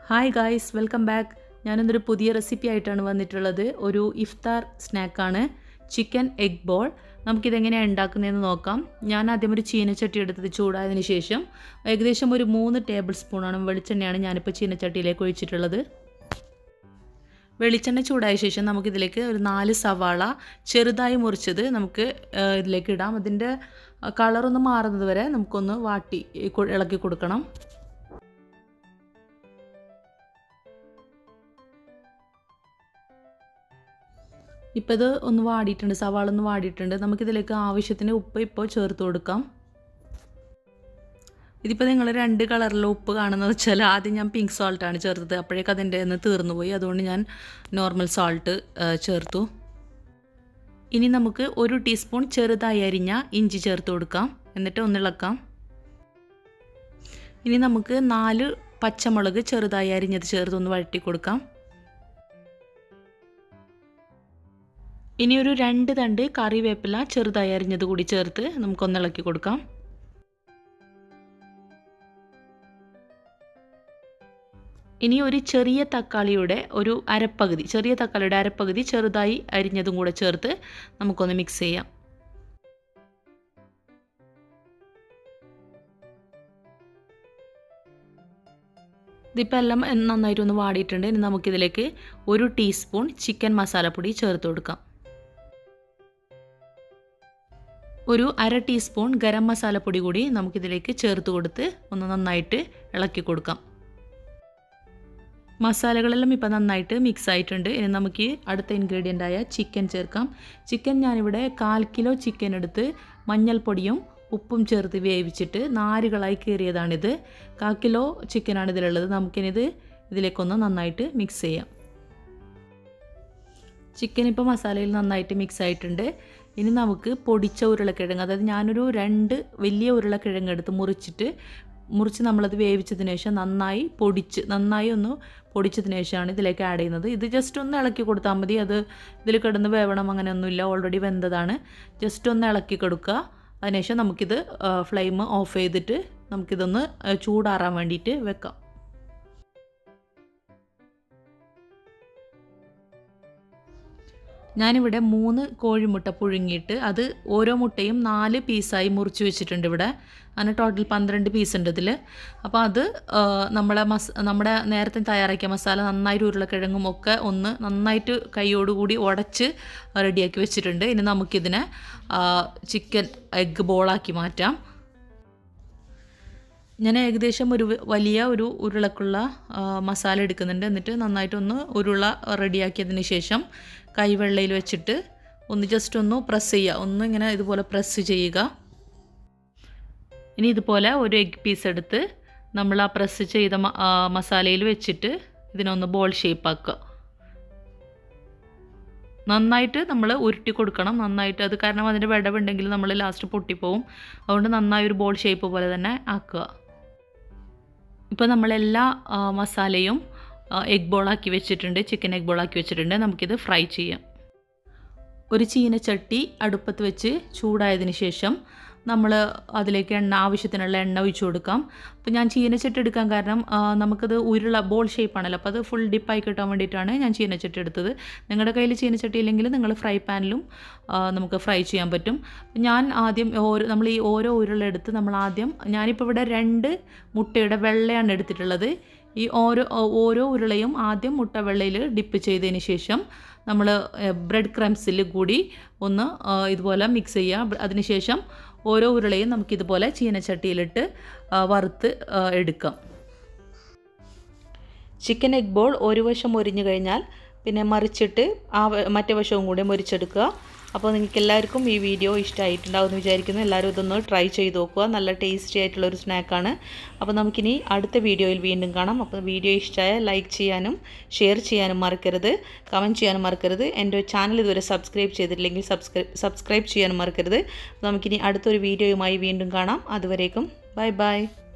hi guys welcome back ഞാനിന്നൊരു പുതിയ recipe ആയിട്ടാണ് വന്നിട്ടുള്ളത് ഒരു ഇഫ്താർ സ്നാക്കാണ് ചിക്കൻ എഗ് ബോൾ നമുക്കിതെങ്ങനെയാണ് ഉണ്ടാക്കുന്നതെന്ന് നോക്കാം ഞാൻ ആദ്യം ഒരു ചീനച്ചട്ടി എടുത്തത് ചൂടായതിന് ശേഷം ഏകദേശം ഒരു മൂന്ന് ടേബിൾ സ്പൂണാണ് വെളിച്ചെണ്ണയാണ് ഞാനിപ്പോൾ ചീനച്ചട്ടിയിലേക്ക് ഒഴിച്ചിട്ടുള്ളത് വെളിച്ചെണ്ണ ചൂടായ ശേഷം നമുക്കിതിലേക്ക് ഒരു നാല് സവാള ചെറുതായി മുറിച്ചത് നമുക്ക് ആ, ഇതിലേക്ക് ഇടാം അതിൻ്റെ കളറൊന്ന് മാറുന്നത് വരെ നമുക്കൊന്ന് വാട്ടി കൊ- ഇളക്കി കൊടുക്കണം ഇപ്പോൾ ഇത് ഒന്ന് വാടിയിട്ടുണ്ട് സവാള ഒന്ന് വാടിയിട്ടുണ്ട് നമുക്കിതിലേക്ക് ആവശ്യത്തിന് ഉപ്പ് ഇപ്പോൾ ചേർത്ത് കൊടുക്കാം ഇതിപ്പോൾ നിങ്ങൾ രണ്ട് കളറിലെ ഉപ്പ് കാണുന്നത് വെച്ചാൽ ആദ്യം ഞാൻ പിങ്ക് സോൾട്ടാണ് ചേർത്തത് അപ്പോഴേക്കും അതിൻ്റെ നിന്ന് തീർന്നു പോയി അതുകൊണ്ട് ഞാൻ നോർമൽ സോൾട്ട് ചേർത്തു ഇനി നമുക്ക് ഒരു ടീസ്പൂൺ ചെറുതായി അരിഞ്ഞ ഇഞ്ചി ചേർത്ത് കൊടുക്കാം എന്നിട്ട് ഒന്നിളക്കാം ഇനി നമുക്ക് നാല് പച്ചമുളക് ചെറുതായി അരിഞ്ഞത് ചേർത്ത് ഒന്ന് വഴറ്റി കൊടുക്കാം ഇനി ഒരു രണ്ട് തണ്ട് കറിവേപ്പില ചെറുതായി അരിഞ്ഞത് കൂടി ചേർത്ത് നമുക്കൊന്ന് ഇളക്കി കൊടുക്കാം ഇനി ഒരു ചെറിയ തക്കാളിയുടെ ഒരു അരപ്പകുതി ചെറിയ തക്കാളിയുടെ അരപ്പകുതി ചെറുതായി അരിഞ്ഞതും കൂടെ ചേർത്ത് നമുക്കൊന്ന് മിക്സ് ചെയ്യാം ഇതിപ്പോൾ എല്ലാം നന്നായിട്ട് ഒന്ന് വാടിയിട്ടുണ്ട് ഇനി നമുക്കിതിലേക്ക് ഒരു ടീസ്പൂൺ ചിക്കൻ മസാലപ്പൊടി ചേർത്ത് കൊടുക്കാം ഒരു അര ടീസ്പൂൺ ഗരം മസാലപ്പൊടി കൂടി നമുക്കിതിലേക്ക് ചേർത്ത് കൊടുത്ത് ഒന്ന് നന്നായിട്ട് ഇളക്കി കൊടുക്കാം മസാലകളെല്ലാം ഇപ്പോൾ നന്നായിട്ട് മിക്സ് ആയിട്ടുണ്ട് ഇനി നമുക്ക് അടുത്ത ഇൻഗ്രീഡിയൻ്റ് ആയ ചിക്കൻ ചേർക്കാം ചിക്കൻ ഞാനിവിടെ കാൽ കിലോ ചിക്കൻ എടുത്ത് മഞ്ഞൾപ്പൊടിയും ഉപ്പും ചേർത്ത് വേവിച്ചിട്ട് നാരുകളായി കീറിയതാണിത് കാൽ കിലോ ചിക്കനാണ് ഇതിലുള്ളത് നമുക്കിനിത് ഇതിലേക്കൊന്ന് നന്നായിട്ട് മിക്സ് ചെയ്യാം ചിക്കൻ ഇപ്പോൾ മസാലയിൽ നന്നായിട്ട് മിക്സ് ആയിട്ടുണ്ട് ഇനി നമുക്ക് പൊടിച്ച ഉരുളക്കിഴങ്ങ് അതായത് ഞാനൊരു രണ്ട് വലിയ ഉരുളക്കിഴങ്ങ് എടുത്ത് മുറിച്ചിട്ട് മുറിച്ച് നമ്മളത് വേവിച്ചതിന് ശേഷം നന്നായി പൊടിച്ച് നന്നായി ഒന്ന് പൊടിച്ചതിന് ശേഷമാണ് ഇതിലേക്ക് ആഡ് ചെയ്യുന്നത് ഇത് ജസ്റ്റ് ഒന്ന് ഇളക്കി കൊടുത്താൽ മതി അത് ഇതിൽ കിടന്ന് വേവണം അങ്ങനെയൊന്നുമില്ല ഓൾറെഡി വെന്തതാണ് ജസ്റ്റ് ഒന്ന് ഇളക്കി കൊടുക്കുക അതിനുശേഷം നമുക്കിത് ഫ്ലെയിം ഓഫ് ചെയ്തിട്ട് നമുക്കിതൊന്ന് ചൂടാറാൻ വേണ്ടിയിട്ട് വെക്കാം ഞാനിവിടെ മൂന്ന് കോഴിമുട്ട പുഴുങ്ങിയിട്ട് അത് ഓരോ മുട്ടയും നാല് പീസായി മുറിച്ച് വെച്ചിട്ടുണ്ട് ഇവിടെ അങ്ങനെ ടോട്ടൽ പന്ത്രണ്ട് പീസ് ഉണ്ട് ഇതിൽ അപ്പോൾ അത് ആ, നമ്മളെ മസ് നമ്മുടെ നേരത്തെ തയ്യാറാക്കിയ മസാല നന്നായിട്ട് ഉരുളക്കിഴങ്ങും ഒക്കെ ഒന്ന് നന്നായിട്ട് കൈയോടുകൂടി ഉടച്ച് റെഡിയാക്കി വെച്ചിട്ടുണ്ട് ഇനി നമുക്കിതിനെ ചിക്കൻ എഗ്ഗ് ബോളാക്കി മാറ്റാം ഞാൻ ഏകദേശം ഒരു വ- വലിയ ഒരു ഉരുളക്കുള്ള ആ, മസാല എടുക്കുന്നുണ്ട് എന്നിട്ട് നന്നായിട്ടൊന്ന് ഉരുള റെഡിയാക്കിയതിന് ശേഷം കൈവെള്ളയിൽ വെച്ചിട്ട് ഒന്ന് ജസ്റ്റ് ഒന്ന് പ്രസ് ചെയ്യുക ഒന്ന് ഇങ്ങനെ ഇതുപോലെ പ്രസ് ചെയ്യുക ഇനി ഇതുപോലെ ഒരു എഗ് പീസ് എടുത്ത് നമ്മൾ ആ പ്രസ് ചെയ്ത മ- ആ, മസാലയിൽ വെച്ചിട്ട് ഇതിനൊന്ന് ബോൾ ഷേപ്പ് ആക്കുക നന്നായിട്ട് നമ്മൾ ഉരുട്ടി കൊടുക്കണം നന്നായിട്ട് അത് കാരണം അതിൻ്റെ വിടവുണ്ടെങ്കിൽ നമ്മൾ ലാസ്റ്റ് പൊട്ടിപ്പോവും അതുകൊണ്ട് നന്നായി ഒരു ബോൾ ഷേപ്പ് പോലെ തന്നെ ആക്കുക ഇപ്പോൾ നമ്മളെല്ലാ ആ, മസാലയും എഗ് ബോളാക്കി വെച്ചിട്ടുണ്ട് ചിക്കൻ എഗ് ബോളാക്കി വെച്ചിട്ടുണ്ട് നമുക്കിത് ഫ്രൈ ചെയ്യാം ഒരു ചീനച്ചട്ടി അടുപ്പത്ത് വെച്ച് ചൂടായതിന് ശേഷം നമ്മൾ അതിലേക്ക് എണ്ണ ആവശ്യത്തിനുള്ള എണ്ണ ഒഴിച്ചു കൊടുക്കാം അപ്പോൾ ഞാൻ ചീനച്ചട്ടി എടുക്കാൻ കാരണം ആ, നമുക്കത് ഉരുള ബോൾ ഷേപ്പാണല്ലോ അപ്പോൾ അത് ഫുൾ ഡിപ്പായി കിട്ടാൻ വേണ്ടിയിട്ടാണ് ഞാൻ ചീനച്ചട്ടി എടുത്തത് നിങ്ങളുടെ കയ്യിൽ ചീനച്ചട്ടി ഇല്ലെങ്കിൽ നിങ്ങൾ ഫ്രൈ പാനിലും ആ, നമുക്ക് ഫ്രൈ ചെയ്യാൻ പറ്റും ഞാൻ ആദ്യം ഓരോ നമ്മൾ ഈ ഓരോ ഉരുള എടുത്ത് നമ്മൾ ആദ്യം ഞാനിപ്പോൾ ഇവിടെ രണ്ട് മുട്ടയുടെ വെള്ളയാണ് എടുത്തിട്ടുള്ളത് ഈ ഓരോ ഓരോ ഉരുളയും ആദ്യം മുട്ട വെള്ളയിൽ ഡിപ്പ് ചെയ്തതിന് ശേഷം നമ്മൾ ബ്രെഡ് ക്രംസിൽ കൂടി ഒന്ന് ആ, ഇതുപോലെ മിക്സ് ചെയ്യുക അതിനുശേഷം ഓരോ ഉരുളയും നമുക്കിതുപോലെ ചീനച്ചട്ടിയിലിട്ട് ആ, വറുത്ത് ആ, എടുക്കാം ചിക്കൻ എഗ് ബോൾ ഒരു വശം മൊരിഞ്ഞു കഴിഞ്ഞാൽ പിന്നെ മറിച്ചിട്ട് ആ വ- മറ്റേ വശവും കൂടി മൊരിച്ചെടുക്കുക അപ്പോൾ നിങ്ങൾക്ക് എല്ലാവർക്കും ഈ വീഡിയോ ഇഷ്ടമായിട്ടുണ്ടാവും എന്ന് വിചാരിക്കുന്നു എല്ലാവരും ഇതൊന്ന് ട്രൈ ചെയ്ത് നോക്കുക നല്ല ടേസ്റ്റി ആയിട്ടുള്ള ഒരു സ്നാക്കാണ് അപ്പോൾ നമുക്കിനി അടുത്ത വീഡിയോയിൽ വീണ്ടും കാണാം അപ്പോൾ വീഡിയോ ഇഷ്ടമായ ലൈക്ക് ചെയ്യാനും ഷെയർ ചെയ്യാനും മറക്കരുത് കമൻറ്റ് ചെയ്യാനും മറക്കരുത് എൻ്റെ ചാനൽ ഇതുവരെ സബ്സ്ക്രൈബ് ചെയ്തിട്ടില്ലെങ്കിൽ സബ്സ്ക്രൈബ് സബ്സ്ക്രൈബ് ചെയ്യാനും മറക്കരുത് നമുക്കിനി അടുത്തൊരു വീഡിയോയുമായി വീണ്ടും കാണാം അതുവരേക്കും ബൈ ബൈ